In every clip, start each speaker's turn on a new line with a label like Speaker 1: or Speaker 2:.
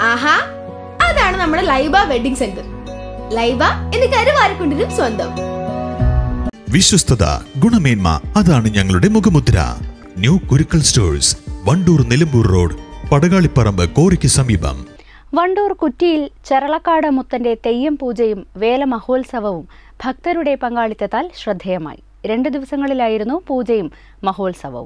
Speaker 1: ആഹാ അതാണ് നമ്മുടെ Laiba wedding centre Laiba എന്ന് കരുവാരക്കുണ്ടിനും സ്വന്തം
Speaker 2: വിശ്വസ്തത ഗുണമേന്മ അതാണ് ഞങ്ങളുടെ മുഖമുദ്ര new Kurukkal stores Wandoor Nilambur road Padakaliparamba കോറിക്ക് സമീപം
Speaker 3: വണ്ടൂർ കുറ്റിയിൽ ചെറളക്കാട് മുത്തന്റെ തെയ്യം പൂജയും വേല മഹോത്സവവും ഭക്തരുടെ പങ്കാളിത്തത്താൽ ശ്രദ്ധേയമായി രണ്ട് ദിവസങ്ങളിലായിരുന്നു പൂജയും മഹോത്സവവും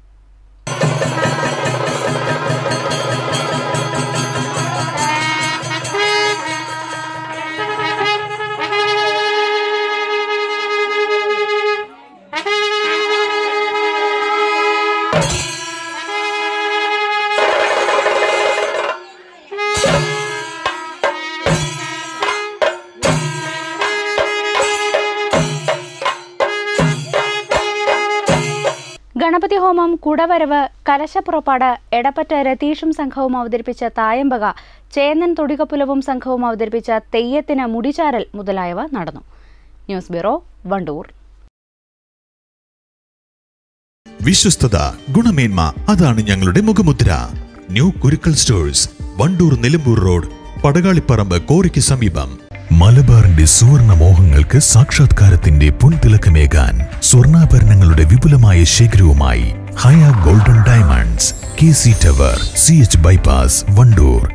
Speaker 3: ഗണപതി ഹോമം കുടവരവ് കലശപ്പുറപ്പാട് എടപ്പറ്റ രതീഷും സംഘവും അവതരിപ്പിച്ച തായമ്പക ചേന്നൻ തൊടികപ്പുലവും സംഘവും അവതരിപ്പിച്ച തെയ്യത്തിന് മുടിചാരൽ മുതലായവ നടന്നു ന്യൂസ് ബ്യൂറോ വണ്ടൂർ
Speaker 2: വിശ്വസ്തത ഗുണമേന്മ അതാണ് ഞങ്ങളുടെ മുഖമുദ്ര new Kurukkal stores Wandoor Nilambur road Padakaliparamba കോറിക്ക് സമീപം മലബാറിന്റെ സുവർണ മോഹങ്ങൾക്ക് സാക്ഷാത്കാരത്തിന്റെ പൊൻതിളക്കമേകാൻ സ്വർണ്ണാഭരണങ്ങളുടെ വിപുലമായ ശേഖരവുമായി Haya golden diamonds K C tower C H bypass Wandoor